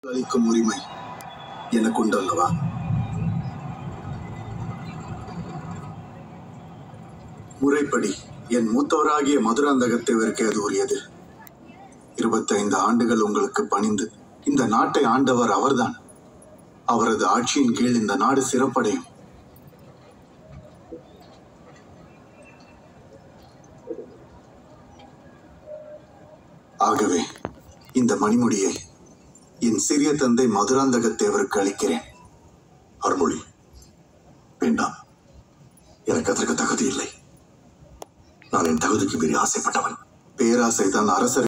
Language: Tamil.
அளிக்கும் உரிமை எனக்கு உண்டல்லவா முறைப்படி என் மூத்தவராகிய மதுராந்தகத்தேவருக்கு அது உரியது இருபத்தைந்து ஆண்டுகள் உங்களுக்கு பணிந்து இந்த நாட்டை ஆண்டவர் அவர்தான் அவரது ஆட்சியின் கீழ் இந்த நாடு சிறப்படையும் ஆகவே இந்த மணிமுடியை என் சிறிய தந்தை மதுராந்தகத்தேவருக்கு அளிக்கிறேன் அருள்மொழி வேண்டாம் எனக்கு அதற்கு தகுதி இல்லை நான் என் தகுதிக்கு மீறி ஆசைப்பட்டவன் பேராசைதான் அரசர்